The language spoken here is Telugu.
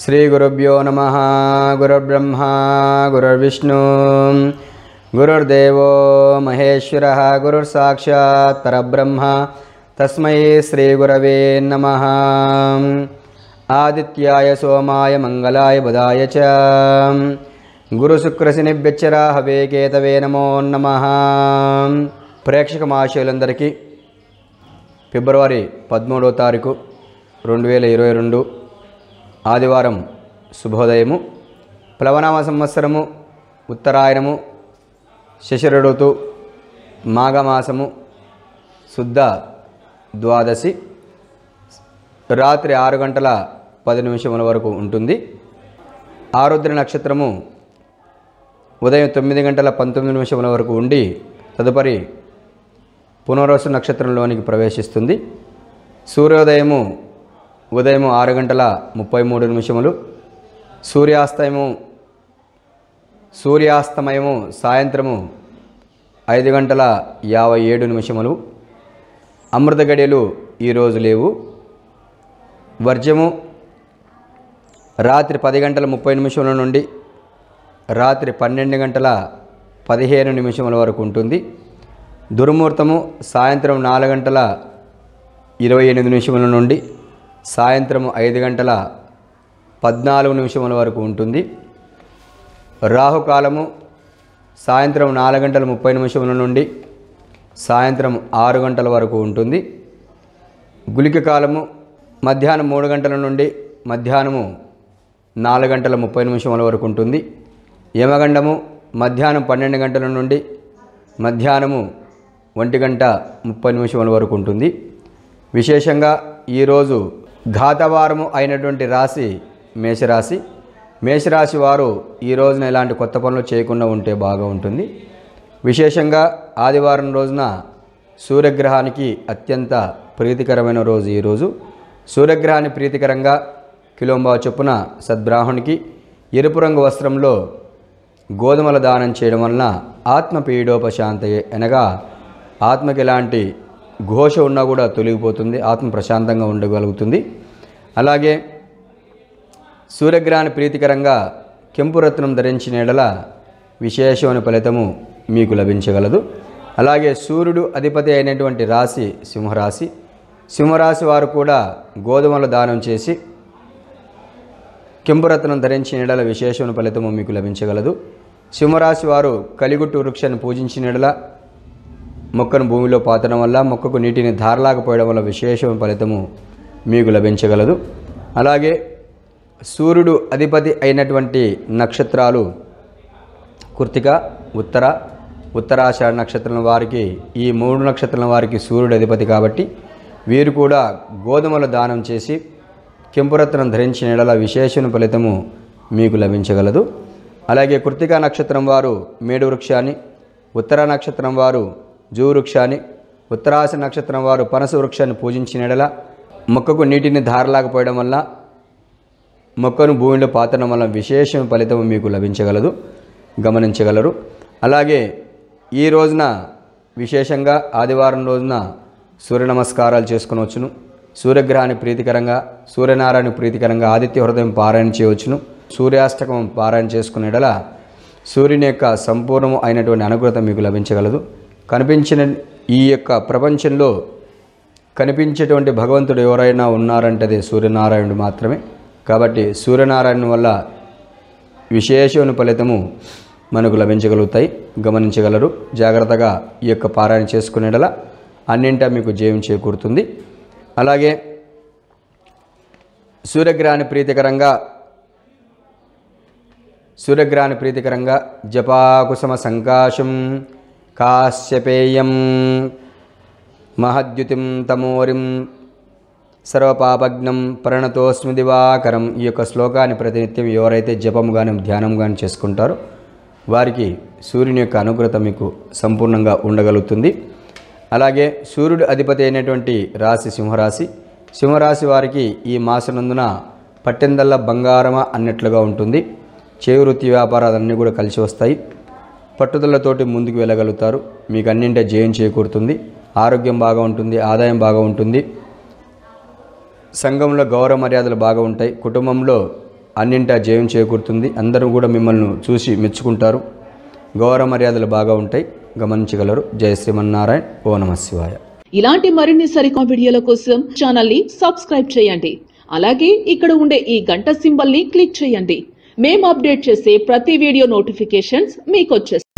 శ్రీగురుభ్యో నమ గురుర్బ్రహ్మ గురుర్విష్ణు గురుర్దేవో మహేశ్వర గురుర్సాక్షాత్ పరబ్రహ్మ తస్మై శ్రీగురవే నమ ఆదిత్యాయ సోమాయ మంగళాయ బుధాయ చ గురుశుక్రశనిభ్యచ్చరా హవే కేతవే నమో నమ ప్రేక్షక మహాశయులందరికీ ఫిబ్రవరి పదమూడవ తారీఖు రెండు వేల ఇరవై రెండు ఆదివారం శుభోదయము ప్లవనామ సంవత్సరము ఉత్తరాయణము శశిర ఋతు మాఘమాసము శుద్ధ ద్వాదశి రాత్రి ఆరు గంటల పది నిమిషముల వరకు ఉంటుంది ఆరుద్ర నక్షత్రము ఉదయం తొమ్మిది గంటల పంతొమ్మిది నిమిషముల వరకు ఉండి తదుపరి పునర్వసు నక్షత్రంలోనికి ప్రవేశిస్తుంది సూర్యోదయము ఉదయం ఆరు గంటల ముప్పై మూడు నిమిషములు సూర్యాస్తమయము సూర్యాస్తమయము సాయంత్రము ఐదు గంటల యాభై ఏడు నిమిషములు అమృత గడియలు ఈరోజు లేవు వర్జము రాత్రి పది గంటల ముప్పై నిమిషముల నుండి రాత్రి పన్నెండు గంటల పదిహేను నిమిషముల వరకు ఉంటుంది దుర్ముహూర్తము సాయంత్రం నాలుగు గంటల ఇరవై ఎనిమిది నిమిషముల నుండి సాయంత్రం ఐదు గంటల పద్నాలుగు నిమిషముల వరకు ఉంటుంది రాహుకాలము సాయంత్రం నాలుగు గంటల ముప్పై నిమిషముల నుండి సాయంత్రం ఆరు గంటల వరకు ఉంటుంది గులిక కాలము మధ్యాహ్నం మూడు గంటల నుండి మధ్యాహ్నము నాలుగు గంటల ముప్పై నిమిషముల వరకు ఉంటుంది యమగండము మధ్యాహ్నం పన్నెండు గంటల నుండి మధ్యాహ్నము ఒంటి గంట ముప్పై నిమిషముల వరకు ఉంటుంది విశేషంగా ఈరోజు ఘాతవారము అయినటువంటి రాశి మేషరాశి మేషరాశి వారు ఈ రోజున ఇలాంటి కొత్త పనులు చేయకుండా ఉంటే బాగా ఉంటుంది విశేషంగా ఆదివారం రోజున సూర్యగ్రహానికి అత్యంత ప్రీతికరమైన రోజు ఈరోజు సూర్యగ్రహాన్ని ప్రీతికరంగా కిలోంబా చొప్పున సద్బ్రాహ్మణికి ఎరుపు రంగు వస్త్రంలో గోధుమల దానం చేయడం వలన ఆత్మ పీడోపశాంతయే అనగా ఆత్మకి ఎలాంటి ఘోష ఉన్నా కూడా తొలగిపోతుంది ఆత్మ ప్రశాంతంగా ఉండగలుగుతుంది అలాగే సూర్యగ్రహాన్ని ప్రీతికరంగా కెంపు రత్నం ధరించిన ఎడల విశేషమైన ఫలితము మీకు లభించగలదు అలాగే సూర్యుడు అధిపతి అయినటువంటి రాశి సింహరాశి సింహరాశి వారు కూడా గోధుమల దానం చేసి కెంపురత్నం ధరించిన ఎడల విశేషమైన ఫలితము మీకు లభించగలదు సింహరాశి వారు కలిగుట్టు వృక్షాన్ని పూజించిన ఎడల మొక్కను భూమిలో పాతడం వల్ల మొక్కకు నీటిని ధారలాకపోయడం వల్ల విశేషమైన ఫలితము మీకు లభించగలదు అలాగే సూర్యుడు అధిపతి అయినటువంటి నక్షత్రాలు కృతిక ఉత్తర ఉత్తరాషాఢ నక్షత్రం వారికి ఈ మూడు నక్షత్రం వారికి సూర్యుడు అధిపతి కాబట్టి వీరు కూడా గోధుమల దానం చేసి కెంపురత్నం ధరించిన ఎడల విశేషణ ఫలితము మీకు లభించగలదు అలాగే కృతికా నక్షత్రం వారు మేడు వృక్షాన్ని ఉత్తర నక్షత్రం వారు జూ వృక్షాన్ని ఉత్తరాశ నక్షత్రం వారు పనస వృక్షాన్ని పూజించిన ఎడల మొక్కకు నీటిని ధారలాకపోయడం వల్ల మొక్కను భూమిలో పాతడం వల్ల విశేష ఫలితం మీకు లభించగలదు గమనించగలరు అలాగే ఈ రోజున విశేషంగా ఆదివారం రోజున సూర్య నమస్కారాలు చేసుకునవచ్చును సూర్యగ్రహాన్ని ప్రీతికరంగా సూర్యనారాయణ ప్రీతికరంగా ఆదిత్య హృదయం పారాయణ చేయవచ్చును సూర్యాష్టకం పారాయణ చేసుకునేడల సూర్యుని యొక్క సంపూర్ణము అయినటువంటి అనుగ్రత మీకు లభించగలదు కనిపించిన ఈ యొక్క ప్రపంచంలో కనిపించేటువంటి భగవంతుడు ఎవరైనా ఉన్నారంటే అది సూర్యనారాయణుడు మాత్రమే కాబట్టి సూర్యనారాయణ వల్ల విశేషమైన ఫలితము మనకు లభించగలుగుతాయి గమనించగలరు జాగ్రత్తగా ఈ యొక్క పారాయణ చేసుకునేడల అన్నింటా మీకు జయం చేకూరుతుంది అలాగే సూర్యగ్రహాన్ని ప్రీతికరంగా సూర్యగ్రహాన్ని ప్రీతికరంగా జపాకుసమ సంకాశం కాశ్యపేయం మహద్యుతిం తమోరిం సర్వపాపజ్ఞం ప్రణతోస్మి దివాకరం ఈ యొక్క శ్లోకాన్ని ప్రతినిత్యం ఎవరైతే జపం కానీ ధ్యానం కానీ చేసుకుంటారో వారికి సూర్యుని యొక్క అనుగ్రత మీకు సంపూర్ణంగా ఉండగలుగుతుంది అలాగే సూర్యుడు అధిపతి అయినటువంటి రాశి సింహరాశి సింహరాశి వారికి ఈ మాసనందున పట్టెందల్లా బంగారమా అన్నట్లుగా ఉంటుంది చేయి వృత్తి వ్యాపారాలన్నీ కూడా కలిసి వస్తాయి పట్టుదలతోటి ముందుకు వెళ్ళగలుగుతారు మీకు అన్నింటే జయం చేకూరుతుంది ఆరోగ్యం బాగా ఉంటుంది ఆదాయం బాగా ఉంటుంది సంఘంలో గౌరవ మర్యాదలు బాగా ఉంటాయి కుటుంబంలో అన్నింటా జయం చేకూరుతుంది అందరూ కూడా మిమ్మల్ని చూసి మెచ్చుకుంటారు గౌరవ మర్యాదలు బాగా ఉంటాయి గమనించగలరు జయ శ్రీమన్నారాయణ ఓ నమ శివాయ ఇలాంటి మరిన్ని సరికొత్త వీడియోల కోసం ఛానల్ ని సబ్స్క్రైబ్ చేయండి అలాగే ఇక్కడ ఉండే ఈ గంట సింబల్ ని క్లిక్ చేయండి మేము అప్డేట్ చేసే ప్రతి వీడియో నోటిఫికేషన్స్ మీకు వచ్చేస్తాయి